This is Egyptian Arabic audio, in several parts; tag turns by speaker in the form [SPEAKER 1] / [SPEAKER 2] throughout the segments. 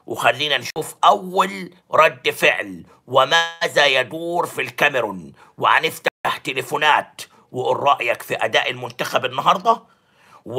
[SPEAKER 1] وخلينا نشوف أول رد فعل وماذا يدور في الكاميرون وهنفتح تليفونات وقول رأيك في أداء المنتخب النهاردة و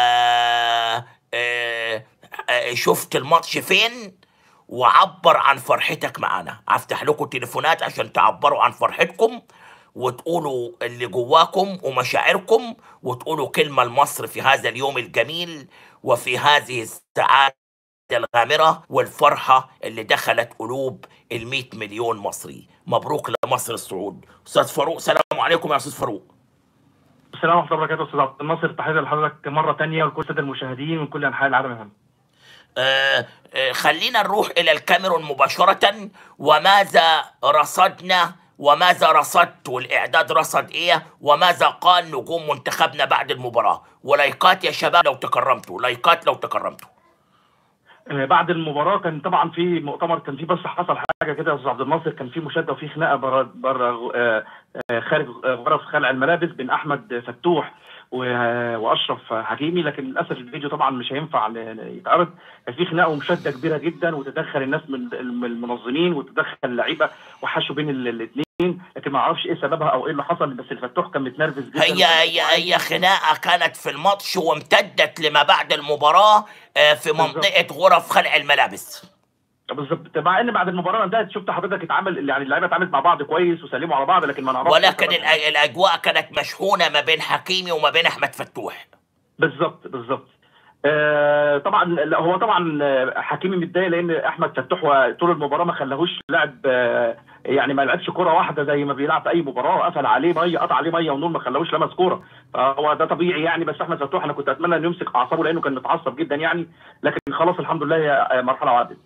[SPEAKER 1] آه، آه، شفت الماتش فين وعبر عن فرحتك معانا هفتح لكم تليفونات عشان تعبروا عن فرحتكم وتقولوا اللي جواكم ومشاعركم وتقولوا كلمة لمصر في هذا اليوم الجميل وفي هذه السعادة الغامرة والفرحة اللي دخلت قلوب المئة مليون مصري مبروك لمصر الصعود أستاذ فاروق سلام عليكم يا أستاذ فاروق
[SPEAKER 2] السلام ورحمه الله وبركاته استاذ عبد الناصر تحيه لحضرتك مره ثانيه ولكل الساده المشاهدين من كل انحاء العالم يا فندم
[SPEAKER 1] آه، آه، خلينا نروح إلى الكاميرون مباشرة وماذا رصدنا وماذا رصدت والإعداد رصد إيه وماذا قال نجوم منتخبنا بعد المباراة ولايكات يا شباب لو تكرمتوا لايكات لو تكرمتوا
[SPEAKER 2] آه، بعد المباراه كان طبعا في مؤتمر كان في بس حصل حاجه كده يا استاذ عبد الناصر كان في مشاده وفي خناقه بره بره آه، آه، خارج آه، غرف خلع الملابس بين احمد فتوح و- واشرف حكيمي لكن للاسف الفيديو طبعا مش هينفع ل- ل- يتعرض كان في خناقه ومشاده كبيره جدا وتدخل الناس من من المنظمين وتدخل اللعيبه وحشوا بين الاثنين لكن ما اعرفش ايه سببها او ايه اللي حصل بس الفتوح كان متنرفز جدا
[SPEAKER 1] هي هي هي خناقة كانت في الماتش وامتدت لما بعد المباراة آه، في منطقة غرف خلع الملابس
[SPEAKER 2] بالظبط مع ان بعد المباراه انتهت شفت حضرتك اتعامل يعني اللعيبه اتعاملت مع بعض كويس وسلموا على بعض لكن ما نعرفش
[SPEAKER 1] ولكن
[SPEAKER 2] السبب.
[SPEAKER 1] الأ- الأجواء كانت مشحونة ما بين حكيمي وما بين أحمد فتوح
[SPEAKER 2] بالظبط بالظبط آه طبعا لا، هو طبعا آه، حكيمي متضايق لان احمد فتوح و- طول المباراه ما خلاهوش لاعب آه يعني ما لعبش كوره واحده زي ما بيلعب في اي مباراه قفل عليه ميه قطع عليه ميه ونور ما خلاهوش لمس كوره فهو ده طبيعي يعني بس احمد فتوح انا كنت اتمنى انه يمسك اعصابه لانه كان متعصب جدا يعني لكن خلاص الحمد لله هي آه، مرحله وعدت